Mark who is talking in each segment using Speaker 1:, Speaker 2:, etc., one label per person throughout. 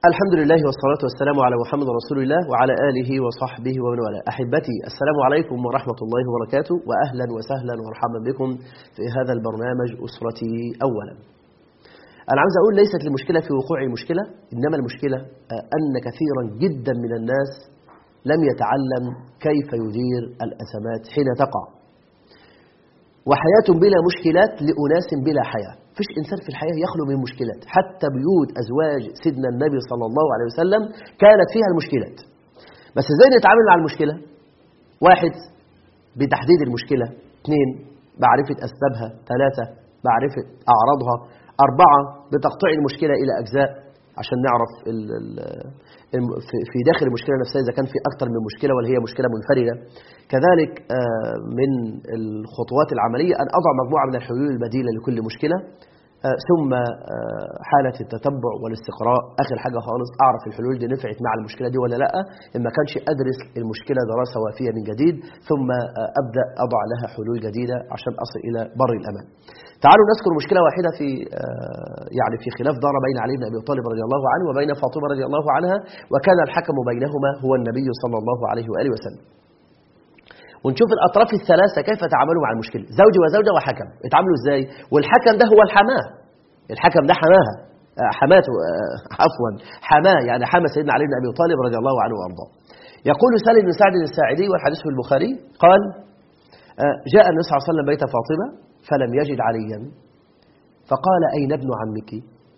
Speaker 1: الحمد لله والصلاة والسلام على محمد رسول الله وعلى آله وصحبه ومن والاه أحبتي السلام عليكم ورحمة الله وبركاته وأهلا وسهلا ومرحبا بكم في هذا البرنامج أسرتي أولا أنا عاوز أقول ليست المشكلة في وقوع المشكلة إنما المشكلة أن كثيرا جدا من الناس لم يتعلم كيف يدير الأزمات حين تقع وحياة بلا مشكلات لأناس بلا حياة فيش إنسان في الحياة يخلو من مشكلات حتى بيوت أزواج سيدنا النبي صلى الله عليه وسلم كانت فيها المشكلات بس إزاي نتعامل مع المشكلة واحد بتحديد المشكلة اثنين معرفة أسبابها ثلاثة معرفة أعراضها أربعة بتقطيع المشكلة إلى أجزاء عشان نعرف ال ال في داخل المشكلة نفسها إذا كان في أكثر من مشكلة ولا هي مشكلة منفردة كذلك من الخطوات العملية أن أضع مجموعة من الحلول البديلة لكل مشكلة ثم حالة التتبع والاستقراء آخر حاجة خالص أعرف الحلول دي نفعت مع المشكلة دي ولا لا إن ما كانش أدرس المشكلة دراسة وافية من جديد ثم أبدأ أضع لها حلول جديدة عشان أصل إلى بر الأمان تعالوا نذكر مشكلة واحدة في يعني في خلاف دار بين علي بن أبي طالب رضي الله عنه وبين فاطمة رضي الله عنها وكان الحكم بينهما هو النبي صلى الله عليه وآله وسلم ونشوف الأطراف الثلاثة كيف تعاملوا مع المشكلة زوج وزوجة وحكم اتعاملوا ازاي والحكم ده هو الحماه الحكم ده حماها حماته عفوا حماه يعني حمى سيدنا علي بن أبي طالب رضي الله عنه وأرضاه يقول سالم بن سعد الساعدي والحديث في البخاري قال جاء النبي صلى الله عليه وسلم بيت فاطمة فلم يجد عليا فقال أين ابن عمك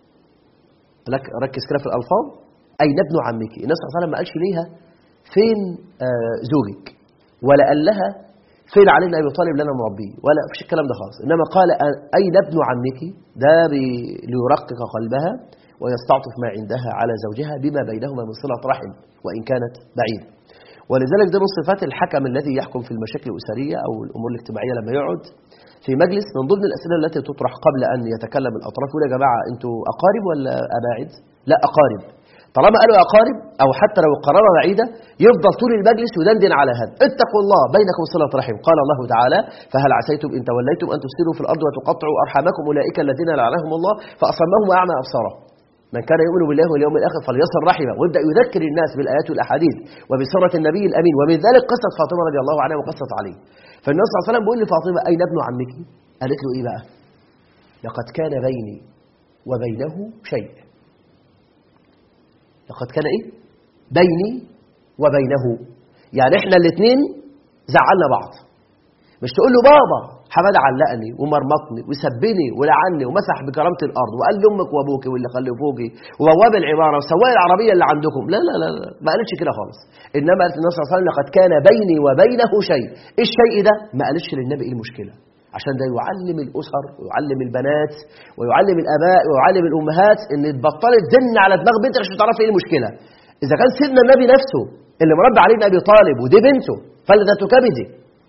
Speaker 1: ركز كده في الألفاظ أين ابن عمك النبي صلى الله عليه وسلم ما قالش ليها فين زوجك ولا قال لها فين علي بن ابي طالب اللي انا مربيه ولا فيش الكلام ده خالص انما قال اين ابن عمك ده ليرقق قلبها ويستعطف ما عندها على زوجها بما بينهما من صله رحم وان كانت بعيده ولذلك ده من صفات الحكم الذي يحكم في المشاكل الاسريه او الامور الاجتماعيه لما يقعد في مجلس من ضمن الاسئله التي تطرح قبل ان يتكلم الاطراف يقول يا جماعه انتوا اقارب ولا اباعد لا اقارب طالما قالوا أقارب أو حتى لو القرابة بعيدة يفضل طول المجلس يدندن على هذا اتقوا الله بينكم صلة رحم قال الله تعالى فهل عسيتم إن توليتم أن تفسدوا في الأرض وتقطعوا أرحامكم أولئك الذين لعنهم الله فأصمهم وأعمى أبصارهم من كان يؤمن بالله واليوم الآخر فليصل رحمه ويبدأ يذكر الناس بالآيات والأحاديث وبسورة النبي الأمين ومن ذلك قصة فاطمة رضي الله عنها وقصة علي فالنبي صلى الله عليه وسلم بيقول لفاطمة أين ابن عمك قالت له إيه بقى لقد كان بيني وبينه شيء لقد كان ايه بيني وبينه يعني احنا الاثنين زعلنا بعض مش تقول له بابا حماد علقني ومرمطني وسبني ولعني ومسح بكرامه الارض وقال لامك وابوك واللي خلفوكي وبواب العماره وسواق العربيه اللي عندكم لا لا لا, لا. ما قالتش كده خالص انما قالت النبي صلى الله عليه وسلم لقد كان بيني وبينه شيء ايه الشيء ده ما قالتش للنبي ايه المشكله عشان ده يعلم الأسر ويعلم البنات ويعلم الآباء ويعلم الأمهات إن تبطلي تزن على دماغ بنتك عشان تعرفي إيه المشكلة إذا كان سيدنا النبي نفسه اللي مربي عليه أبي طالب ودي بنته فلذة كبدي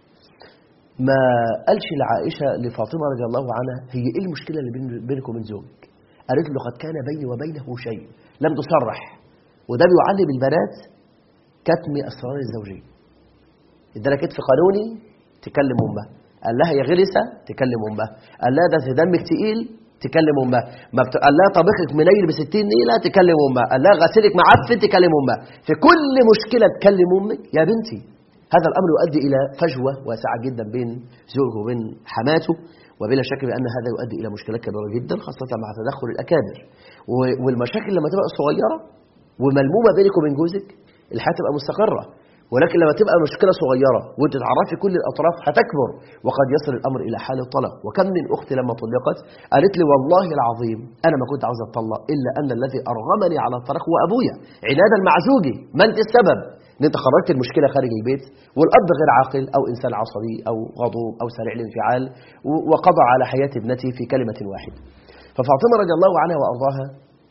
Speaker 1: ما قالش لعائشة لفاطمة رضي الله عنها هي إيه المشكلة اللي بينك وبين زوجك قالت له قد كان بيني وبينه شيء لم تصرح وده بيعلم البنات كتم أسرار الزوجية ادالك كتف قانوني تكلم أمها قال لها يا غلسه تكلم امها قال لها ده دمك تقيل تكلم امها ما بت... قال لها طبخك منيل ب 60 نيله تكلم امها قال لها غسلك معفن تكلم امها في كل مشكله تكلم امك يا بنتي هذا الامر يؤدي الى فجوه واسعه جدا بين زوجه وبين حماته وبلا شك بان هذا يؤدي الى مشكلات كبيره جدا خاصه مع تدخل الاكابر و... والمشاكل لما تبقى صغيره وملمومه بينك وبين جوزك الحياه تبقى مستقره ولكن لما تبقى مشكلة صغيرة وانت تعرفي كل الأطراف هتكبر وقد يصل الأمر إلى حال الطلاق وكم من أخت لما طلقت قالت لي والله العظيم أنا ما كنت عاوز أطلق إلا أن الذي أرغمني على الطلاق هو أبويا عنادا مع زوجي ما أنت السبب ان انت خرجت المشكله خارج البيت والاب غير عاقل او انسان عصبي او غضوب او سريع الانفعال وقضى على حياه ابنتي في كلمه واحده ففاطمه رضي الله عنها وارضاها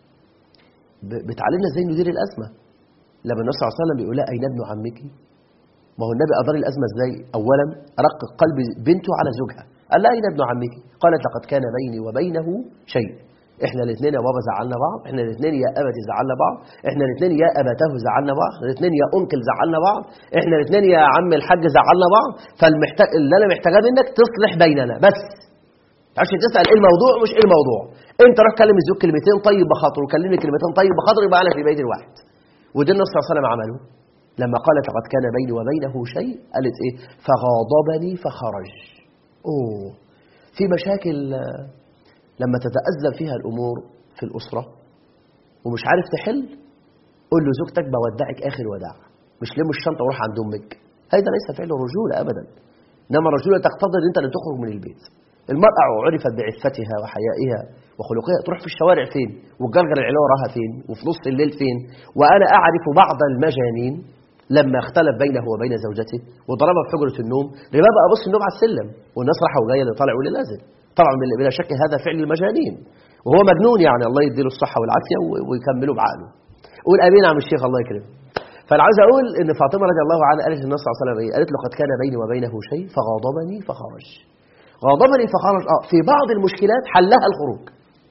Speaker 1: بتعلمنا ازاي ندير الازمه لما النبي صلى الله عليه وسلم بيقول لها اين ابن عمك ما هو النبي ادار الازمه ازاي اولا رق قلب بنته على زوجها قال لها اين ابن عمك قالت لقد كان بيني وبينه شيء احنا الاثنين يا بابا زعلنا بعض احنا الاثنين يا ابتي زعلنا بعض احنا الاثنين يا ابتاه زعلنا بعض احنا الاثنين يا انكل زعلنا بعض احنا الاثنين يا عم الحاج زعلنا بعض فالمحتاج اللي انا محتاجاه منك تصلح بيننا بس تعرفش تسال ايه الموضوع مش ايه الموضوع انت روح كلم الزوج كلمتين طيب بخاطر وكلمني كلمتين طيب بخاطر يبقى انا في بيت واحد وده النبي صلى الله عليه وسلم عمله لما قالت لقد كان بيني وبينه شيء قالت ايه فغاضبني فخرج اوه في مشاكل لما تتأزم فيها الأمور في الأسرة ومش عارف تحل قول له زوجتك بودعك آخر وداع مش لم الشنطة وروح عند أمك هذا ليس فعل رجولة أبدا إنما الرجولة تقتضي أن أنت اللي تخرج من البيت المرأة عرفت بعفتها وحيائها وخلقها تروح في الشوارع فين والجرجر العلاء وراها فين وفي نص الليل فين وأنا أعرف بعض المجانين لما اختلف بينه وبين زوجته وضربها في حجرة النوم لما بقى بص النوم على السلم والناس راحوا وجايه اللي طالع واللي نازل طبعا بلا شك هذا فعل المجانين وهو مجنون يعني الله يديله الصحة والعافية ويكمله بعقله قول امين عم الشيخ الله يكرمه فانا عاوز اقول ان فاطمه رضي الله عنها قالت للنبي صلى الله عليه وسلم ايه قالت له قد كان بيني وبينه شيء فغاضبني فخرج غاضبني فخرج اه في بعض المشكلات حلها الخروج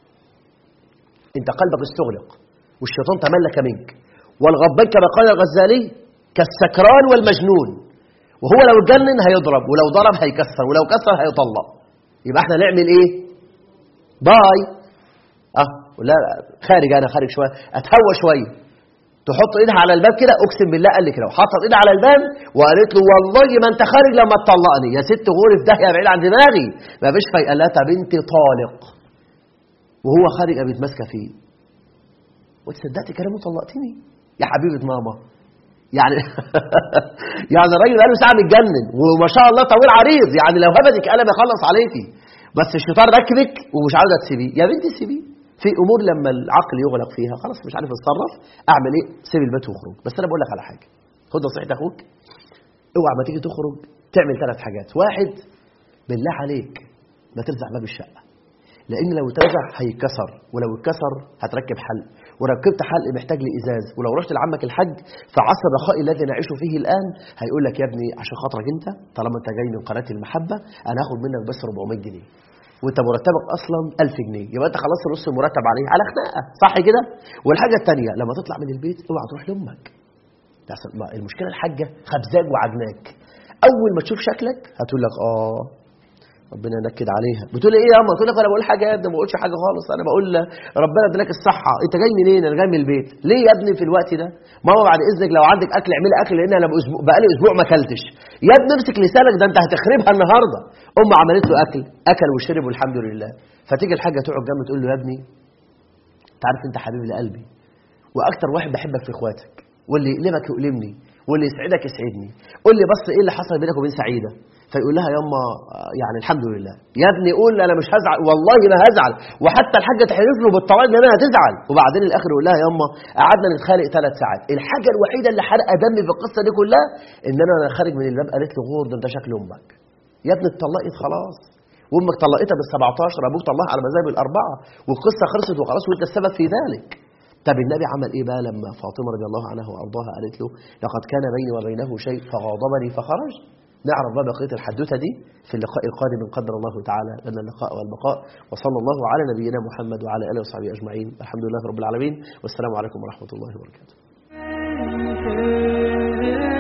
Speaker 1: انت قلبك استغلق والشيطان تملك منك والغضبان كما قال الغزالي كالسكران والمجنون وهو لو اتجنن هيضرب ولو ضرب هيكسر ولو كسر هيطلق يبقى احنا نعمل ايه باي اه لا خارج انا خارج شويه اتهوى شويه تحط ايدها على الباب كده اقسم بالله قال لي كده وحطت ايدها على الباب وقالت له والله ما انت خارج لما تطلقني يا ست غوري في داهيه بعيد عن دماغي ما فيش فايقه قال لها طب انت طالق وهو خارج قامت ماسكه فيه وتصدقت كلامه طلقتني يا حبيبه ماما يعني يعني الراجل بقاله ساعه متجنن وما شاء الله طويل عريض يعني لو هبدك قلم يخلص عليكي بس الشيطان ركبك ومش عاوزه تسيبيه يا بنتي سيبيه في امور لما العقل يغلق فيها خلاص مش عارف اتصرف اعمل ايه سيب البيت واخرج بس انا بقول لك على حاجه خد نصيحه اخوك اوعى ما تيجي تخرج تعمل ثلاث حاجات واحد بالله عليك ما ترزع باب الشقه لان لو اترزع هيتكسر ولو اتكسر هتركب حلق وركبت حلق محتاج لازاز ولو رحت لعمك الحج في عصر الرخاء الذي نعيش فيه الان هيقول لك يا ابني عشان خاطرك انت طالما انت جاي من قناه المحبه انا هاخد منك بس 400 جنيه وانت مرتبك اصلا 1000 جنيه يبقى انت خلصت نص المرتب عليه على خناقه صح كده والحاجه الثانيه لما تطلع من البيت اوعى تروح لامك المشكله الحاجه خبزاج وعجناك اول ما تشوف شكلك هتقول لك اه ربنا ينكد عليها بتقول ايه يا اما تقول لك انا بقول حاجه يا ابني ما بقولش حاجه خالص انا بقول ربنا ادالك الصحه انت جاي منين انا جاي من البيت ليه يا ابني في الوقت ده ماما بعد اذنك لو عندك اكل اعملي اكل لان انا بقالي اسبوع ما اكلتش يا ابني امسك لسانك ده انت هتخربها النهارده ام عملت له اكل اكل وشرب والحمد لله فتيجي الحاجه تقعد جنبه تقول له يا ابني انت عارف انت حبيب لقلبي واكتر واحد بحبك في اخواتك واللي يقلبك يؤلمني واللي يسعدك يسعدني قول لي بس ايه اللي حصل بينك وبين سعيده فيقول لها ياما يعني الحمد لله يا ابني قول انا مش هزعل والله ما هزعل وحتى الحاجه تحلف له بالطوال ان انا هتزعل وبعدين الاخر يقول لها ياما قعدنا نتخانق ثلاث ساعات الحاجه الوحيده اللي حرقه دمي في القصه دي كلها ان انا وانا خارج من الباب قالت له غور ده انت شكل امك يا ابني اتطلقت خلاص وامك طلقتها بال 17 ابوك طلقها على مذاهب الاربعه والقصه خلصت وخلاص وانت السبب في ذلك طب النبي عمل ايه بقى لما فاطمه رضي الله عنها وارضاها قالت له لقد كان بيني وبينه شيء فغاضبني فخرج نعرف بقى بقيه الحدوته دي في اللقاء القادم ان قدر الله تعالى لنا اللقاء والبقاء وصلى الله على نبينا محمد وعلى اله وصحبه اجمعين الحمد لله رب العالمين والسلام عليكم ورحمه الله وبركاته